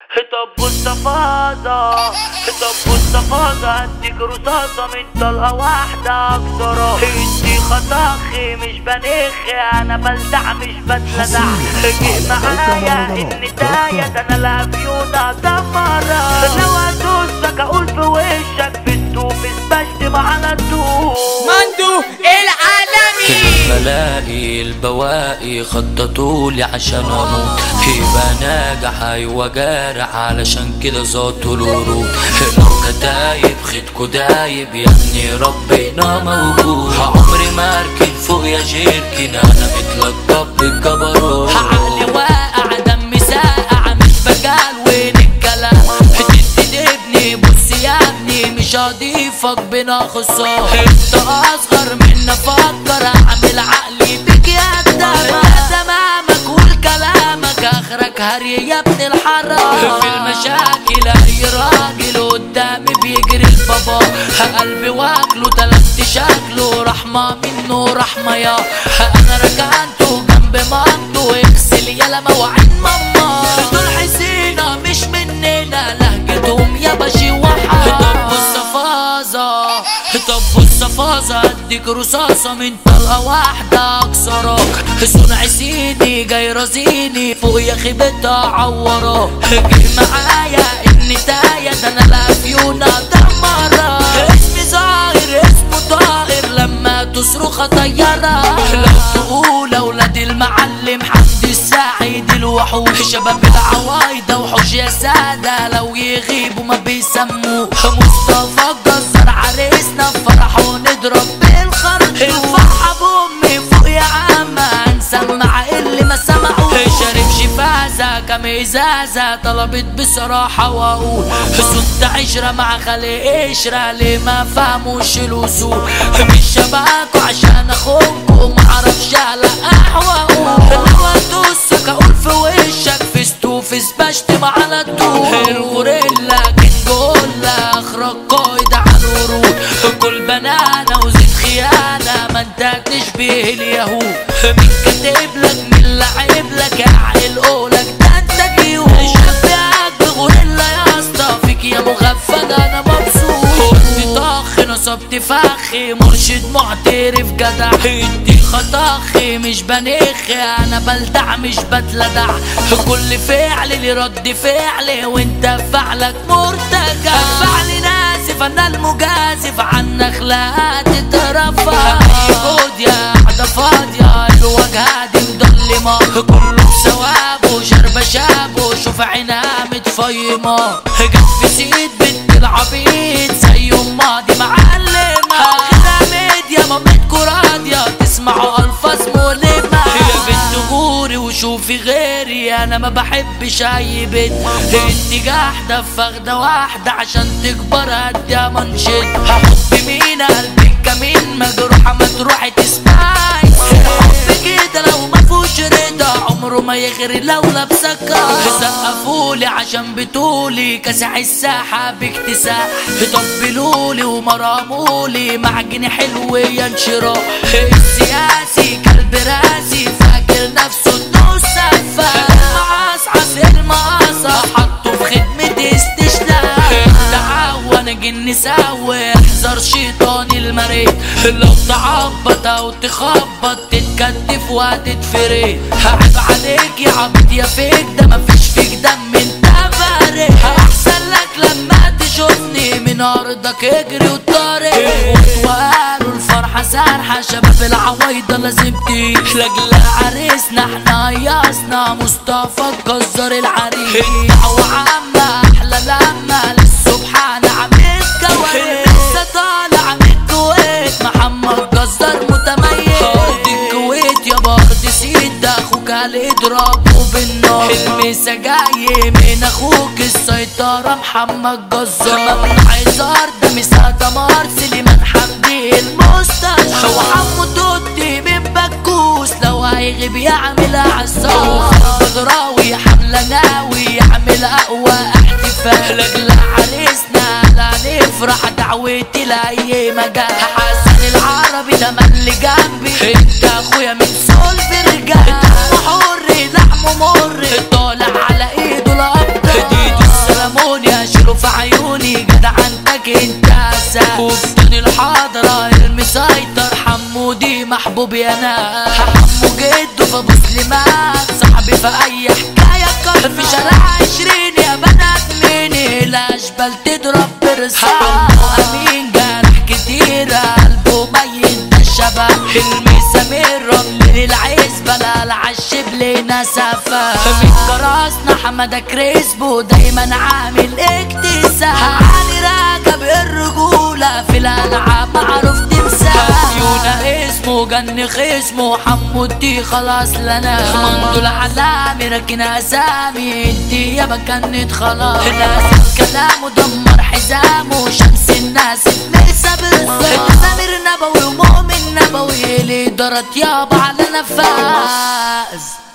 طب بص فاضة طب بص فاضة اديك رصاصة من طلقة واحدة اكسرها انتي خطاخي مش بنخي انا بلدع مش بتلدع جه معايا ان داية ده انا الافيونة دمرة لو ادوسك اقول في وشك في ستوفيس بشتم على طول مندو العالمي بلاقي البواقي خططولي عشان اموت يبقى ناجح ايوه جارح علشان كده ذاته الورود لو كتايب خدكوا دايب يا ابني ربنا موجود عمري ما اركن فوق يا جيركن انا متلقب بالجبروت عقلي واقع دمي ساقع مش بجال وين الكلام تدبني بص يا ابني مش هضيفك بنا خصام انت اصغر من افكر اعمل عقلي بك يا قدام تمامك والكلامك اخرك هري يا ابن الحرام في المشاكل اي راجل قدامي بيجري البابا قلبي واكله تلفت شكله رحمة منه رحمة يا انا ركنته جنب مامته اغسل يا مواعين ماما دول حسينا مش مننا لهجتهم يا بشي وحا طب بص فازة طب بص فازة اديك رصاصة من طلقة واحدة اكسرك صنع سيدي جاي رزيني فوق يا خيبتها عورك جه معايا ان تايا ده انا الافيونة دمرة اسمي ظاهر اسمه طائر لما تصرخ طيارة لو تقول اولاد المعلم حمد السعيد الوحوش شباب العوايدة وحوش يا سادة لو يغيبوا ما بيسموه مصطفى الجزار عريسنا في فرحه ونضرب بالخرطوم الفرحة بأمي فوق يا عم هنسمع اللي ما سمعوش شارب شفازة كم ازازة طلبت بصراحة واقول صنت عشرة مع خلي قشرة ليه ما فهموش الوصول مش شبهكوا عشان اخوكوا معرفش على قهوة لو ادوسك اقول في وشك في ستوفيس بشتم على طول الغوريلا كنجولا اخرج قايد على الورود كل بنانة وزيد خيانة ما انت تشبه اليهود مين كاتب لك مين لعب لك اعقل قولك ده انت جيوب شبهك بغوريلا يا اسطى فيك يا مغفل انا مبسوط كنت طخ نصبت فخي مرشد معترف جدع انت خطاخي مش بنخي انا بلدع مش بتلدع كل فعل لي رد فعل وانت فعلك مرتجع فعل ناسف انا المجازف عن اخلاقات تترفع جود يا قاعدة فاضية الوجهة دي مضلمة كله بثوابه شرب شابه شوف عينها متفيمة جت في سيد بنت العبيد زي امها دي معلمة اخدها ميديا مامتكوا راضية تسمعوا الفاظ مؤلمة يا بنت غوري وشوفي غيري انا ما بحبش اي بنت انت جاحدة فاخدة واحدة عشان تكبر قد يا منشد حب مين قلبك كمين مجروحة ما تروحي تسمعي حب كده لو ما فيهوش رضا عمره ما يغري لو لابسك سقفولي عشان بتولي كاسح الساحة باكتساح طبلولي ومرامولي معجن حلو ينشرح السياسي كلب راسي فاكر نفسه انه سفاح المعصعص المقاصة حطه في خدمة استشلاء تعاون جن ساوي احذر شيطان المريض لو تعبط او تخبط تتكتف وهتتفرد هعيب عليك يا عبيط يا فيك ده مفيش فيك دم انت بارد احسن لك لما تشوفني من ارضك اجري وطارق وقالوا الفرحة سارحة شباب العوايدة لازم تيجي لاجل عريسنا احنا هيصنا مصطفى الجزار العريس دعوة عامة احلى لما للصبح انا عامل كوارث لسه طالع من الكويت محمد جزار متميز ارض الكويت يا برد سيد ده اخوك هنضربه بالنار المسا جاي من اخوك السيطرة محمد جزار ممنوع هزار ده مسا دمار سليمان حمدي المستشفى وحمو توتي من بكوس لو هيغيب يعمل عصار غراوي حملة ناوي يعمل اقوى احتفال لاجل عريسنا لا نفرح دعوتي لاي مجال حسن العربي ده من اللي جنبي انت اخويا من صلب الرجال حر لحمه مر طالع على ايده الابطال له في عيوني جدع انتك انت اساس وبدون الحضرة المسيطر حمودي محبوب يا ناس حمو جده في ابو سليمان صاحبي في اي حكاية كان في شارع عشرين يا بنات مين الاشبال تضرب برصاص امين جرح كتير قلبه ميت ده الشباب حلمي سمير رمل العزبة لا العشب لينا سفا من كراسنا حمادة كريسبو دايما عامل اكتساب علي راجب الرجولة في الالعاب معروف تمساح يونا اسمه جن خصمه حمودي خلاص لنا منذ العلامي راكن اسامي انتي يابا كانت خلاص ناس كلامه دمر حزامه شمس الناس نسى بالظبط سمير نبوي ومؤمن نبوي اللي درت يابا على نفاس